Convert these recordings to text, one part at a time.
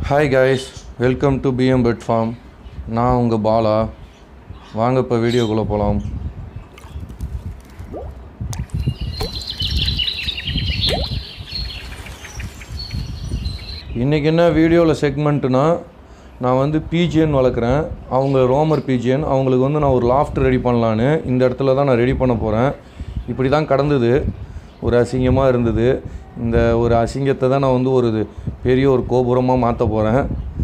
hi guys welcome to PM pet farm நான் உங்கள் பாலா வாங்க இப்போ வீடியோக்குள்ளே போகலாம் இன்றைக்கி என்ன வீடியோவில் செக்மெண்ட்டுனா நான் வந்து பிஜிஎன் வளர்க்குறேன் அவங்க ரோமர் பிஜிஎன் அவங்களுக்கு வந்து நான் ஒரு லாஃப்ட் ரெடி பண்ணலான்னு இந்த இடத்துல தான் நான் ரெடி பண்ண போகிறேன் இப்படி தான் கடந்தது ஒரு அசிங்கமாக இருந்தது இந்த ஒரு அசிங்கத்தை தான் நான் வந்து ஒரு இது பெரிய ஒரு கோபுரமாக மாற்ற போகிறேன்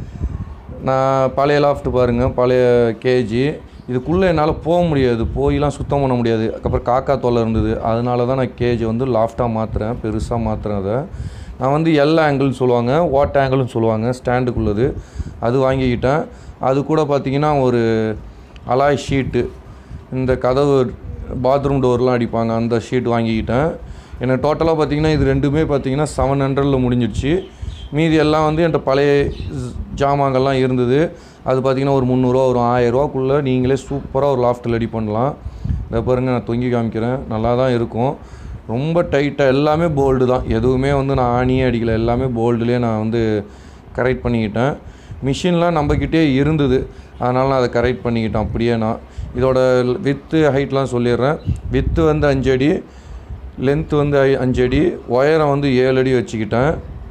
நான் பழைய லாஃப்ட் பாருங்கள் பழைய கேஜி இதுக்குள்ளே என்னால் போக முடியாது போயெலாம் சுத்தம் பண்ண முடியாது அதுக்கப்புறம் காக்கா தொல்லை இருந்தது அதனால தான் நான் கேஜி வந்து லாஃப்டாக மாற்றுறேன் பெருசாக மாற்றுறேன் அதை நான் வந்து எல் ஆங்கிள்னு சொல்லுவாங்க வாட் ஆங்கிள்னு சொல்லுவாங்க ஸ்டாண்டுக்குள்ளது அது வாங்கிக்கிட்டேன் அது கூட பார்த்திங்கன்னா ஒரு அலாய் ஷீட்டு இந்த கதவு பாத்ரூம் டோர்லாம் அடிப்பாங்க அந்த ஷீட் வாங்கிக்கிட்டேன் எனக்கு டோட்டலாக பார்த்தீங்கன்னா இது ரெண்டுமே பார்த்தீங்கன்னா செவன் ஹண்ட்ரடில் முடிஞ்சிடுச்சு மீதி எல்லாம் வந்து என்கிட்ட பழைய ஸ்- ஜாமான்கள்லாம் இருந்தது அது பார்த்தீங்கன்னா ஒரு முந்நூறுரூவா ஒரு ஆயிரரூவாக்குள்ளே நீங்களே சூப்பராக ஒரு லாஃப்ட் ரெடி பண்ணலாம் இதை பாருங்க நான் தொங்கி காமிக்கிறேன் நல்லா தான் இருக்கும் ரொம்ப டைட்டாக எல்லாமே போல்டு தான் எதுவுமே வந்து நான் ஆணியே அடிக்கல எல்லாமே போல்டுலேயே நான் வந்து கரெக்ட் பண்ணிக்கிட்டேன் மிஷின்லாம் நம்மக்கிட்டே இருந்தது அதனால் நான் அதை கரெக்ட் பண்ணிக்கிட்டேன் அப்படியே நான் இதோட வித்து ஹைட்லாம் சொல்லிடுறேன் வித்து வந்து அஞ்சு அடி லென்த் வந்து ஐ- அஞ்சு அடி உயரம் வந்து ஏழு அடி வச்சுக்கிட்டேன்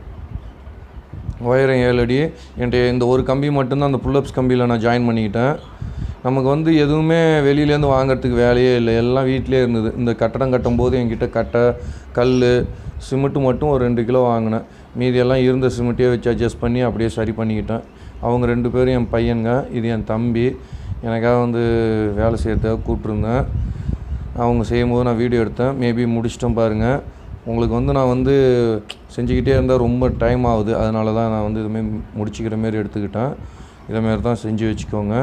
உயரம் ஏழு அடி என்கிட்ட இந்த ஒரு கம்பி மட்டும்தான் அந்த புல்லப்ஸ் கம்பியில் நான் ஜாயின் பண்ணிக்கிட்டேன் நமக்கு வந்து எதுவுமே வெளியிலேருந்து வாங்குறதுக்கு வேலையே இல்லை எல்லாம் வீட்டிலே இருந்தது இந்த கட்டடம் கட்டும்போது என்கிட்ட கட்டை கல் சிமெண்ட்டு மட்டும் ஒரு ரெண்டு கிலோ வாங்கினேன் மீதி எல்லாம் இருந்த சிமெண்ட்டையே வச்சு அட்ஜஸ்ட் பண்ணி அப்படியே சரி பண்ணிக்கிட்டேன் அவங்க ரெண்டு பேரும் என் பையனுங்க இது என் தம்பி எனக்காக வந்து வேலை செய்யறதுக்காக கூப்பிட்ருந்தேன் அவங்க செய்யும்போது நான் வீடியோ எடுத்தேன் மேபி முடிச்சிட்டேன் பாருங்கள் உங்களுக்கு வந்து நான் வந்து செஞ்சுக்கிட்டே இருந்தால் ரொம்ப டைம் ஆகுது அதனால தான் நான் வந்து இதுமாரி முடிச்சுக்கிற மாரி எடுத்துக்கிட்டேன் இதேமாரி தான் செஞ்சு வச்சுக்கோங்க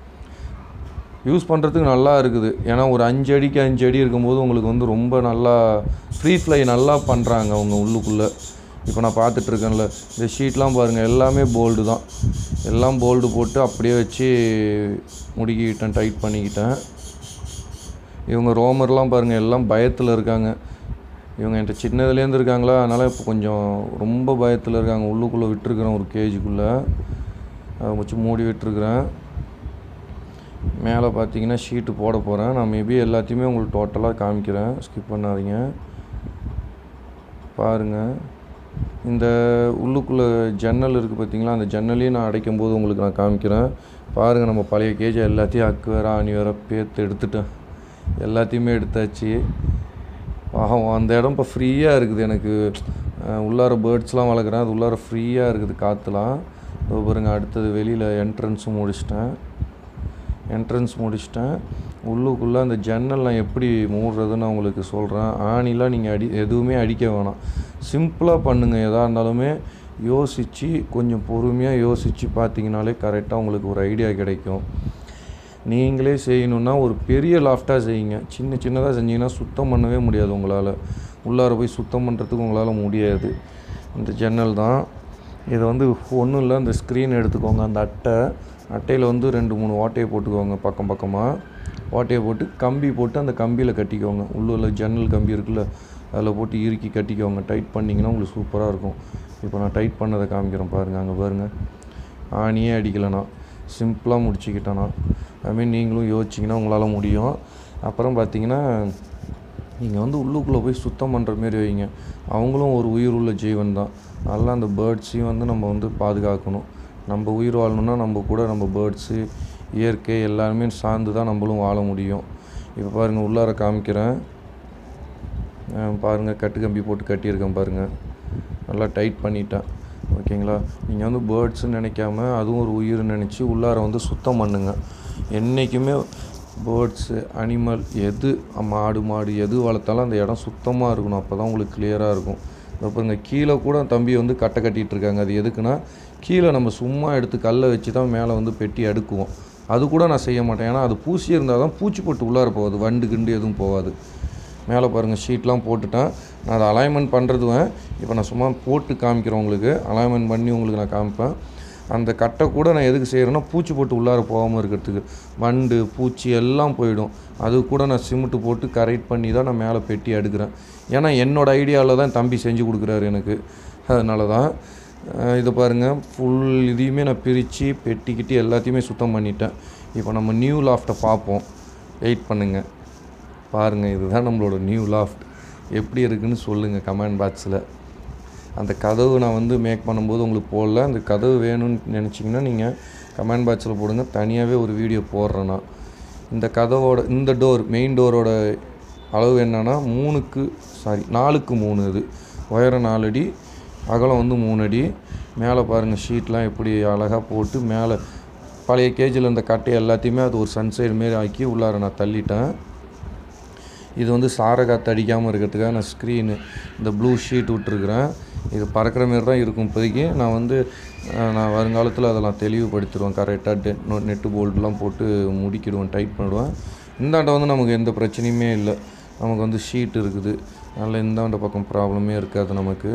யூஸ் பண்ணுறதுக்கு நல்லா இருக்குது ஏன்னா ஒரு அஞ்சு அடிக்கு அஞ்சு அடி இருக்கும்போது உங்களுக்கு வந்து ரொம்ப நல்லா ஃப்ரீ ஃப்ளை நல்லா பண்ணுறாங்க அவங்க உள்ளுக்குள்ளே இப்போ நான் பார்த்துட்ருக்கேன்ல இந்த ஷீட்லாம் பாருங்கள் எல்லாமே போல்டு தான் எல்லாம் போல்டு போட்டு அப்படியே வச்சு முடுக்கிக்கிட்டேன் டைட் பண்ணிக்கிட்டேன் இவங்க ரோமர்லாம் பாருங்கள் எல்லாம் பயத்தில் இருக்காங்க இவங்க என்கிட்ட சின்னதுலேருந்து இருக்காங்களா அதனால் இப்போ கொஞ்சம் ரொம்ப பயத்தில் இருக்காங்க உள்ளுக்குள்ளே விட்டுருக்குறேன் ஒரு கேஜிக்குள்ளே அதை வச்சு மூடி விட்டுருக்குறேன் மேலே பார்த்தீங்கன்னா ஷீட்டு போட போகிறேன் நான் மேபி எல்லாத்தையுமே உங்களுக்கு டோட்டலாக காமிக்கிறேன் ஸ்கிப் பண்ணாதீங்க பாருங்கள் இந்த உள்ளுக்குள்ளே ஜன்னல் இருக்குது பார்த்தீங்களா அந்த ஜன்னலையும் நான் அடைக்கும் போது உங்களுக்கு நான் காமிக்கிறேன் பாருங்கள் நம்ம பழைய கேஜை எல்லாத்தையும் அக்கு வேற ஆணி வேற பேத்து எடுத்துட்டேன் எல்லாத்தையுமே எடுத்தாச்சு பாவம் அந்த இடம் இப்போ ஃப்ரீயாக இருக்குது எனக்கு அஹ், உள்ளார பேர்ட்ஸ்லாம் வளர்க்குறேன் அது உள்ளார ஃப்ரீயாக இருக்குது காற்றுலாம் இதோ பாருங்க அடுத்தது வெளியில் என்ட்ரன்ஸும் முடிச்சிட்டேன் என்ட்ரன்ஸ் முடிச்சிட்டேன் உள்ளுக்குள்ளே அந்த ஜன்னல் நான் எப்படி மூடுறதுன்னு நான் உங்களுக்கு சொல்கிறேன் ஆணிலாம் நீங்கள் அடி எதுவுமே அடிக்க வேணாம் சிம்பிளாக பண்ணுங்கள் எதாக இருந்தாலுமே யோசித்து கொஞ்சம் பொறுமையாக யோசித்து பார்த்தீங்கனாலே கரெக்டாக உங்களுக்கு ஒரு ஐடியா கிடைக்கும் நீங்களே செய்யணுன்னா ஒரு பெரிய லாஃப்டாக செய்யுங்க சின்ன சின்னதாக செஞ்சீங்கன்னா சுத்தம் பண்ணவே முடியாது உங்களால் உள்ளார போய் சுத்தம் பண்ணுறதுக்கு உங்களால் முடியாது இந்த ஜன்னல் தான் இதை வந்து ஒன்றும் இல்லை அந்த ஸ்க்ரீன் எடுத்துக்கோங்க அந்த அட்டை அட்டையில் வந்து ரெண்டு மூணு ஓட்டையை போட்டுக்கோங்க பக்கம் பக்கமாக ஓட்டையை போட்டு கம்பி போட்டு அந்த கம்பியில் கட்டிக்கோங்க உள்ள ஜன்னல் கம்பி இருக்குல்ல அதில் போட்டு இறுக்கி கட்டிக்கோங்க டைட் பண்ணிங்கன்னா உங்களுக்கு சூப்பராக இருக்கும் இப்போ நான் டைட் பண்ணதை காமிக்கிறேன் பாருங்கள் அங்கே பாருங்கள் ஆணியே அடிக்கலைண்ணா சிம்பிளாக முடிச்சுக்கிட்டேண்ணா அதுமாரி நீங்களும் யோசிச்சிங்கன்னா உங்களால் முடியும் அப்புறம் பார்த்தீங்கன்னா நீங்கள் வந்து உள்ளுக்குள்ளே போய் சுத்தம் பண்ணுற மாரி வைங்க அவங்களும் ஒரு உயிர் உள்ள ஜீவன் தான் நல்லா அந்த பேர்ட்ஸையும் வந்து நம்ம வந்து பாதுகாக்கணும் நம்ம உயிர் வாழணும்னா நம்ம கூட நம்ம பேர்ட்ஸு இயற்கை எல்லாருமே சார்ந்து தான் நம்மளும் வாழ முடியும் இப்போ பாருங்கள் உள்ளார காமிக்கிறேன் அஹ் பாருங்க கட்டு கம்பி போட்டு கட்டியிருக்கேன் பாருங்கள் நல்லா டைட் பண்ணிட்டேன் ஓகேங்களா நீங்கள் வந்து பேர்ட்ஸ்ன்னு நினைக்காம அதுவும் ஒரு உயிர் நினச்சி உள்ளார வந்து சுத்தம் பண்ணுங்க என்றைக்குமே பேர்ட்ஸு அனிமல் எது மாடு மாடு எது வளர்த்தாலும் அந்த இடம் சுத்தமாக இருக்கணும் அப்போ தான் உங்களுக்கு கிளியராக இருக்கும் இதோ பாருங்க கீழே கூட தம்பி வந்து கட்டை கட்டிகிட்டு இருக்காங்க அது எதுக்குன்னா கீழே நம்ம சும்மா எடுத்து கல்லை வச்சு தான் மேலே வந்து பெட்டி அடுக்குவோம் அது கூட நான் செய்ய மாட்டேன் ஏன்னா அது பூசி இருந்தால் தான் பூச்சி போட்டு உள்ளார போகாது வண்டு கிண்டு எதுவும் போகாது மேலே பாருங்கள் ஷீட்லாம் போட்டுட்டேன் நான் அதை அலைன்மெண்ட் பண்ணுறதுவேன் இப்போ நான் சும்மா போட்டு காமிக்கிறேன் உங்களுக்கு அலைன்மெண்ட் பண்ணி உங்களுக்கு நான் காமிப்பேன் அந்த கட்டை கூட நான் எதுக்கு செய்கிறேன்னா பூச்சி போட்டு உள்ளார போகாமல் இருக்கிறதுக்கு வண்டு பூச்சி எல்லாம் போயிடும் அது கூட நான் சிமெண்ட்டு போட்டு கரெக்ட் பண்ணி தான் நான் மேலே பெட்டி அடுக்கிறேன் ஏன்னா என்னோடய ஐடியாவில் தான் தம்பி செஞ்சு கொடுக்குறாரு எனக்கு அதனால தான் அஹ் இதை பாருங்கள் ஃபுல் இதையுமே நான் பிரித்து பெட்டிக்கிட்டு எல்லாத்தையுமே சுத்தம் பண்ணிட்டேன் இப்போ நம்ம நியூ லாஃப்ட்டை பார்ப்போம் வெயிட் பண்ணுங்கள் பாருங்கள் இதுதான் நம்மளோட நியூ லாஃப்ட் எப்படி இருக்குன்னு சொல்லுங்கள் கமெண்ட் பாக்ஸில் அந்த கதவு நான் வந்து மேக் பண்ணும்போது உங்களுக்கு போடல அந்த கதவு வேணும்னு நினச்சிங்கன்னா நீங்கள் கமெண்ட் பாக்ஸில் போடுங்க தனியாகவே ஒரு வீடியோ போடுறேன் நான் இந்த கதவோட இந்த டோர் மெயின் டோரோட அளவு என்னன்னா மூணுக்கு சாரி நாலுக்கு மூணு இது உயரம் நாலு அடி அகலம் வந்து மூணு அடி மேலே பாருங்கள் ஷீட்லாம் எப்படி அழகாக போட்டு மேலே பழைய கேஜில் இந்த கட்டை எல்லாத்தையுமே அது ஒரு சன்சைடு மாரி ஆக்கி உள்ளார நான் தள்ளிட்டேன் இது வந்து சார காற்று அடிக்காமல் இருக்கிறதுக்காக நான் ஸ்க்ரீனு இந்த ப்ளூ ஷீட் விட்டுருக்குறேன் இது பறக்கிற மாரி தான் இருக்கும் இப்போதைக்கு நான் வந்து அஹ், நான் வருங்காலத்தில் அதெல்லாம் தெளிவுபடுத்திடுவேன் கரெக்டாக நெட்டு போல்ட்லாம் போட்டு முடிக்கிடுவேன் டைட் பண்ணிடுவேன் இந்தாண்ட வந்து நமக்கு எந்த பிரச்சனையுமே இல்லை நமக்கு வந்து ஷீட் இருக்குது அதனால் இந்தாண்ட பக்கம் ப்ராப்ளமே இருக்காது நமக்கு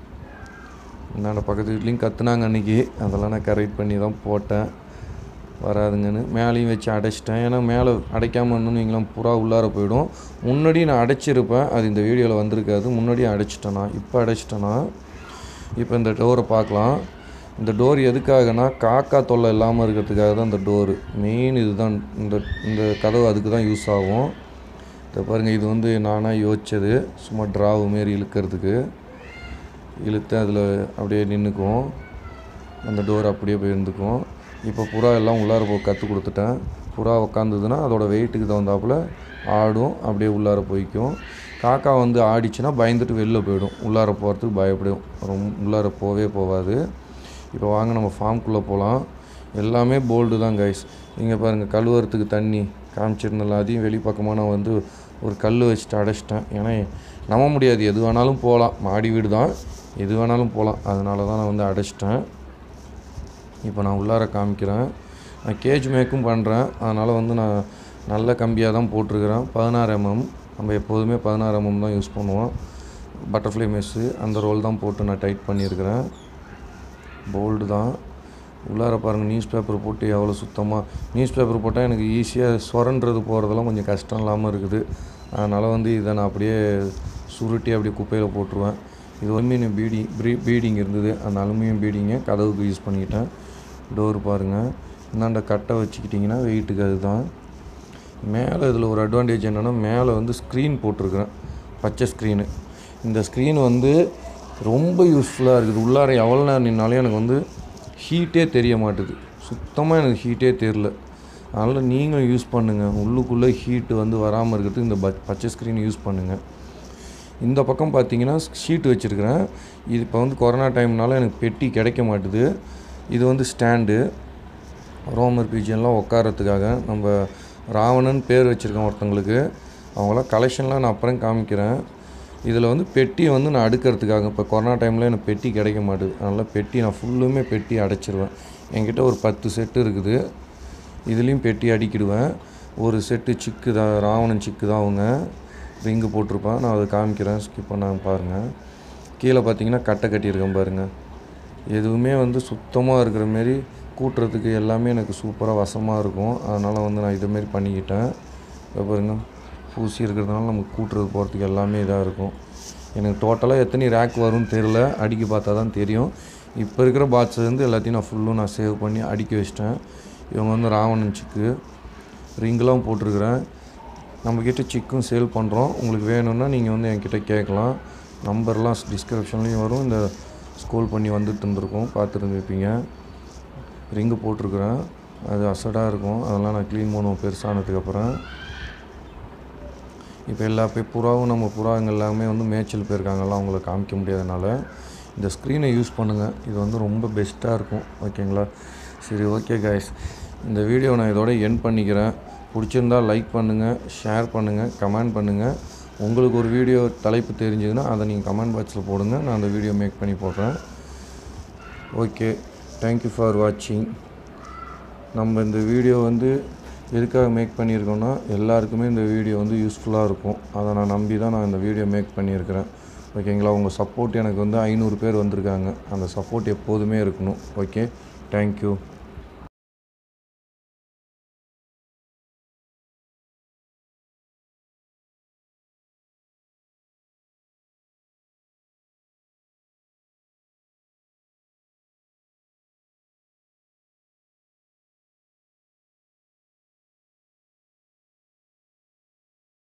இந்தாண்ட பக்கத்து வீட்லேயும் கற்றுனாங்க அன்றைக்கி அதெல்லாம் நான் கரெக்ட் பண்ணி தான் போட்டேன் வராதுங்கன்னு மேலேயும் வச்சு அடைச்சிட்டேன் ஏன்னா மேலே அடைக்காமல் இருந்தோன்னு வைங்களேன் புறா உள்ளார போயிடும் முன்னாடி நான் அடைச்சிருப்பேன் அது இந்த வீடியோவில் வந்திருக்காது முன்னாடியே அடைச்சிட்டேனா இப்போ அடைச்சிட்டேனா இப்போ இந்த டோரை பார்க்கலாம் இந்த டோர் எதுக்காகனா காக்கா தொல்லை இல்லாமல் இருக்கிறதுக்காக தான் இந்த டோரு மெயின் இதுதான் இந்த இந்த கதவு அதுக்கு தான் யூஸ் ஆகும் இதை பாருங்கள் இது வந்து நானாக யோசிச்சது சும்மா ட்ராவு மாரி இழுக்கிறதுக்கு இழுத்து அதில் அப்படியே நின்றுக்கும் அந்த டோர் அப்படியே போய் இருந்துக்கும் இப்போ புறா எல்லாம் உள்ளார போய் கற்றுக் கொடுத்துட்டேன் புறா உக்காந்ததுன்னா அதோட வெயிட்டுக்கு தகுந்தாப்புல ஆடும் அப்படியே உள்ளார போய்க்கும் காக்கா வந்து ஆடிச்சுன்னா பயந்துட்டு வெளில போயிடும் உள்ளார போகிறதுக்கு பயப்படும் ரொம்ப உள்ளார போவே போகாது இப்போ வாங்க நம்ம ஃபார்ம்குள்ளே போகலாம் எல்லாமே போல்டு தான் கைஸ் இங்கே பாருங்கள் கழுவுறதுக்கு தண்ணி காமிச்சிருந்தல அதையும் வெளிப்பக்கமாக நான் வந்து ஒரு கல் வச்சுட்டு அடைச்சிட்டேன் ஏன்னா நம்ப முடியாது எது வேணாலும் போகலாம் மாடி வீடு தான் எது வேணாலும் போகலாம் அதனால தான் நான் வந்து அடைச்சிட்டேன் இப்போ நான் உள்ளார காமிக்கிறேன் நான் கேஜ் மேக்கும் பண்ணுறேன் அதனால் வந்து நான் நல்ல கம்பியாக தான் போட்டிருக்கிறேன் பதினாறு எம்எம் நம்ம எப்போதுமே பதினாறு எம்எம் தான் யூஸ் பண்ணுவோம் பட்டர்ஃப்ளை மெஸ்ஸு அந்த ரோல் தான் போட்டு நான் டைட் பண்ணியிருக்கிறேன் போல்டு தான் உள்ளார பாருங்கள் நியூஸ் பேப்பர் போட்டு எவ்வளோ சுத்தமாக நியூஸ் பேப்பர் போட்டால் எனக்கு ஈஸியாக சொரன்றது போகிறதெல்லாம் கொஞ்சம் கஷ்டம் இல்லாமல் இருக்குது அதனால் வந்து இதை நான் அப்படியே சுருட்டி அப்படியே குப்பையில் போட்டுருவேன் இது அலுமினியம் பீடி ப்ரீ பீடிங் இருந்தது அந்த அலுமினியம் பீடிங்கை கதவுக்கு யூஸ் பண்ணிக்கிட்டேன் டோர் பாருங்கள் இந்தாண்ட கட்டை வச்சுக்கிட்டிங்கன்னா வெயிட்டுக்கு அதுதான் மேலே இதில் ஒரு அட்வான்டேஜ் என்னென்னா மேலே வந்து ஸ்க்ரீன் போட்டிருக்கிறேன் பச்சை ஸ்க்ரீனு இந்த ஸ்க்ரீன் வந்து ரொம்ப யூஸ்ஃபுல்லாக இருக்குது உள்ளார எவ்வளோ நேரம் நின்னாலும் எனக்கு வந்து ஹீட்டே தெரிய மாட்டுது சுத்தமாக எனக்கு ஹீட்டே தெரில அதனால் நீங்களும் யூஸ் பண்ணுங்கள் உள்ளுக்குள்ளே ஹீட்டு வந்து வராமல் இருக்கிறதுக்கு இந்த ப பச்சை ஸ்க்ரீன் யூஸ் பண்ணுங்கள் இந்த பக்கம் பார்த்தீங்கன்னா ஷீட் வச்சுருக்கிறேன் இது இப்போ வந்து கொரோனா டைம்னால எனக்கு பெட்டி கிடைக்க மாட்டுது இது வந்து ஸ்டாண்டு ரோமர் பீஜன்லாம் உட்காரத்துக்காக நம்ம ராவணன் பேர் வச்சுருக்கேன் ஒருத்தங்களுக்கு அவங்களாம் கலெக்ஷன்லாம் நான் அப்புறம் காமிக்கிறேன் இதில் வந்து பெட்டியை வந்து நான் அடுக்கிறதுக்காக இப்போ கொரோனா டைமில் எனக்கு பெட்டி கிடைக்க மாட்டுது அதனால் பெட்டி நான் ஃபுல்லுமே பெட்டி அடைச்சிருவேன் என்கிட்ட ஒரு பத்து செட்டு இருக்குது இதுலேயும் பெட்டி அடிக்கிடுவேன் ஒரு செட்டு சிக்கு தான் ராவணன் சிக்கு தான் அவங்க ரிங்கு போட்டிருப்பேன் நான் அதை காமிக்கிறேன் ஸ்கிப் பண்ணாமல் பாருங்கள் கீழே பார்த்தீங்கன்னா கட்டை கட்டியிருக்கேன் பாருங்கள் எதுவுமே வந்து சுத்தமாக இருக்கிற மாரி கூட்டுறதுக்கு எல்லாமே எனக்கு சூப்பராக வசமாக இருக்கும் அதனால் வந்து நான் இதேமாரி பண்ணிக்கிட்டேன் இப்போ பாருங்க பூசி இருக்கிறதுனால நமக்கு கூட்டுறது போகிறதுக்கு எல்லாமே இதாக இருக்கும் எனக்கு டோட்டலாக எத்தனை ரேக் வரும்னு தெரில அடிக்க பார்த்தா தான் தெரியும் இப்போ இருக்கிற பாட்ஸ் வந்து எல்லாத்தையும் நான் ஃபுல்லும் நான் சேவ் பண்ணி அடுக்கி வச்சிட்டேன் இவங்க வந்து ராவணன் சிக்கு ரிங்கெலாம் போட்டிருக்கிறேன் நம்மக்கிட்ட சிக்கும் சேல் பண்ணுறோம் உங்களுக்கு வேணும்னா நீங்கள் வந்து என்கிட்ட கேட்கலாம் நம்பர்லாம் டிஸ்கிரிப்ஷன்லேயும் வரும் இந்த ஸ்கூல் பண்ணி வந்துட்டு இருந்திருக்கோம் பார்த்துருந்துருப்பீங்க ரிங்கு போட்டிருக்கிறேன் அது அசடாக இருக்கும் அதெல்லாம் நான் க்ளீன் பண்ணுவோம் பெருசானதுக்கப்புறம் இப்போ எல்லா போய் புறாவும் நம்ம புறாங்க எல்லாமே வந்து மேய்ச்சல் போயிருக்காங்கலாம் அவங்கள காமிக்க முடியாதனால இந்த ஸ்க்ரீனை யூஸ் பண்ணுங்கள் இது வந்து ரொம்ப பெஸ்ட்டாக இருக்கும் ஓகேங்களா சரி ஓகே காய்ஸ் இந்த வீடியோ நான் இதோட என் பண்ணிக்கிறேன் பிடிச்சிருந்தா லைக் பண்ணுங்கள் ஷேர் பண்ணுங்கள் கமெண்ட் பண்ணுங்கள் உங்களுக்கு ஒரு வீடியோ தலைப்பு தெரிஞ்சதுன்னா அதை நீங்கள் கமெண்ட் பாக்ஸில் போடுங்க நான் அந்த வீடியோ மேக் பண்ணி போடுறேன் ஓகே தேங்க்யூ ஃபார் வாட்சிங் நம்ம இந்த வீடியோ வந்து எதுக்காக மேக் பண்ணியிருக்கோன்னா எல்லாருக்குமே இந்த வீடியோ வந்து யூஸ்ஃபுல்லாக இருக்கும் அதை நான் நம்பி தான் நான் இந்த வீடியோ மேக் பண்ணியிருக்கிறேன் ஓகேங்களா உங்கள் சப்போர்ட் எனக்கு வந்து ஐநூறு பேர் வந்திருக்காங்க அந்த சப்போர்ட் எப்போதுமே இருக்கணும் ஓகே தேங்க்யூ